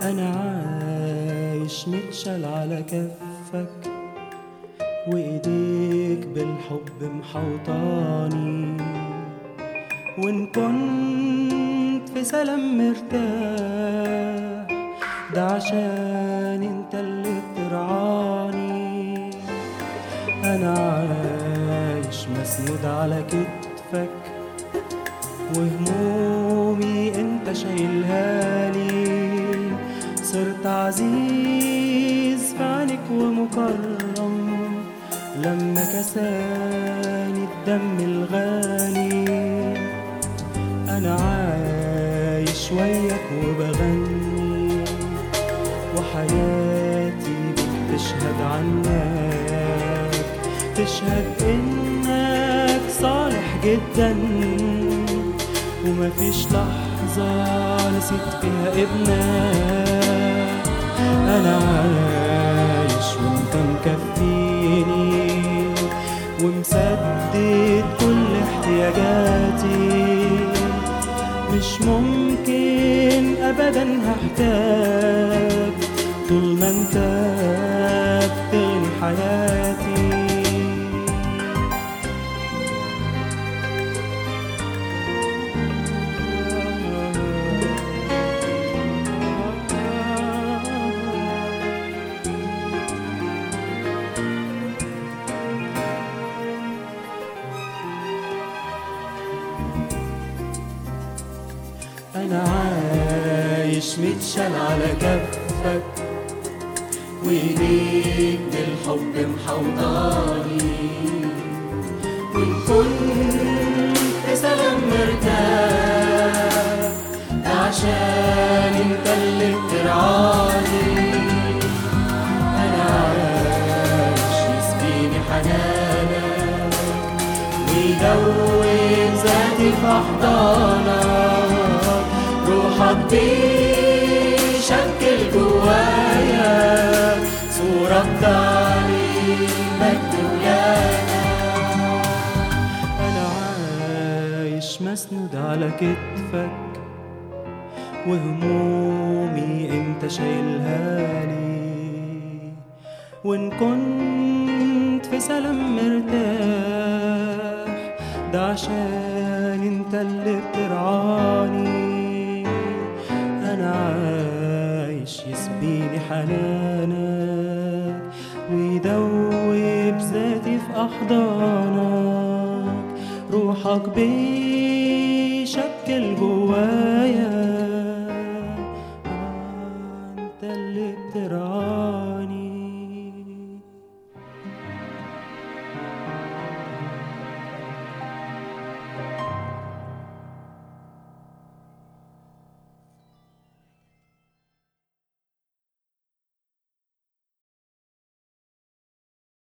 أنا عايش متشال على كفك وإيديك بالحب محوطاني وإن كنت في سلام مرتاح ده عشان انت اللي بترعاني أنا عايش مسنود على كتفك وهمومي انت شايلها لي صرت عزيز في عينك ومكرم لما كساني الدم الغالي انا عايش وياك وبغني وحياتي بتشهد عنك تشهد انك صالح جدا ومفيش لحظة نسيت فيها ابنك أنا عايش وأنت مكفيني ومسدد كل احتياجاتي مش ممكن أبدا هحتاج طول ما أنت بتغني حياتي أنا عايش متشال على كفك وإيديك بالحب محوطاني وإن كنت في سلام مرتاح ده عشان انت اللي بترعاني أنا عايش يسقيني حنانك ويدوب ذاتي في أحضانك روحك بيشكل جوايا صورة بتعني مجد ولانا أنا عايش مسنود على كتفك وهمومي انت شايلها لي وان كنت في سلام مرتاح ده عشان انت اللي بترعاني انا عايش يسبيني حنانك ويدوب ذاتي في احضانك روحك بيشكل جواك